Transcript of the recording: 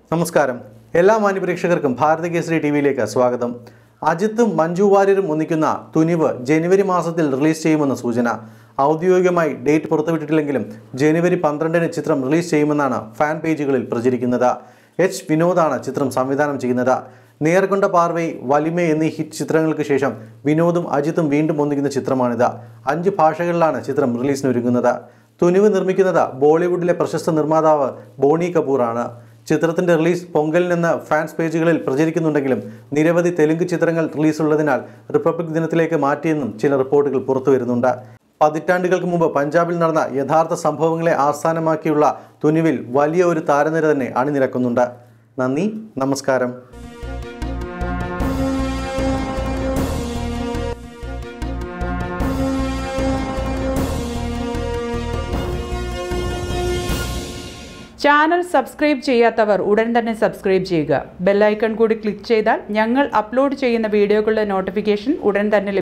നമസ്കാരം എല്ലാ മാന്യപ്രേക്ഷകർക്കും ഭാരത കേസരി ടി വിയിലേക്ക് സ്വാഗതം അജിത്തും മഞ്ജു വാര്യരും ഒന്നിക്കുന്ന തുനിവ് ജനുവരി മാസത്തിൽ റിലീസ് ചെയ്യുമെന്ന് സൂചന ഔദ്യോഗികമായി ഡേറ്റ് പുറത്തുവിട്ടിട്ടില്ലെങ്കിലും ജനുവരി പന്ത്രണ്ടിന് ചിത്രം റിലീസ് ചെയ്യുമെന്നാണ് ഫാൻ പേജുകളിൽ പ്രചരിക്കുന്നത് എച്ച് വിനോദാണ് ചിത്രം സംവിധാനം ചെയ്യുന്നത് നേർകൊണ്ട പാർവൈ വലിമ എന്നീ ഹിറ്റ് ചിത്രങ്ങൾക്ക് ശേഷം വിനോദും അജിത്തും വീണ്ടും ഒന്നിക്കുന്ന ചിത്രമാണിത് അഞ്ച് ഭാഷകളിലാണ് ചിത്രം റിലീസിന് ഒരുങ്ങുന്നത് തുനിവ് നിർമ്മിക്കുന്നത് ബോളിവുഡിലെ പ്രശസ്ത നിർമ്മാതാവ് ബോണി കപൂറാണ് ചിത്രത്തിന്റെ റിലീസ് പൊങ്കലിൽ നിന്ന് ഫാൻസ് പേജുകളിൽ പ്രചരിക്കുന്നുണ്ടെങ്കിലും നിരവധി തെലുങ്ക് ചിത്രങ്ങൾ റിലീസുള്ളതിനാൽ റിപ്പബ്ലിക് ദിനത്തിലേക്ക് മാറ്റിയെന്നും ചില റിപ്പോർട്ടുകൾ പുറത്തു വരുന്നുണ്ട് പതിറ്റാണ്ടുകൾക്ക് മുമ്പ് പഞ്ചാബിൽ നടന്ന യഥാർത്ഥ സംഭവങ്ങളെ ആസ്ഥാനമാക്കിയുള്ള തുനിവിൽ വലിയ ഒരു താരനിര തന്നെ അണിനിരക്കുന്നുണ്ട് നന്ദി നമസ്കാരം ചാനൽ സബ്സ്ക്രൈബ് ചെയ്യാത്തവർ ഉടൻ തന്നെ സബ്സ്ക്രൈബ് ചെയ്യുക ബെല്ലൈക്കൺ കൂടി ക്ലിക്ക് ചെയ്താൽ ഞങ്ങൾ അപ്ലോഡ് ചെയ്യുന്ന വീഡിയോകളുടെ നോട്ടിഫിക്കേഷൻ ഉടൻ തന്നെ ലഭിക്കും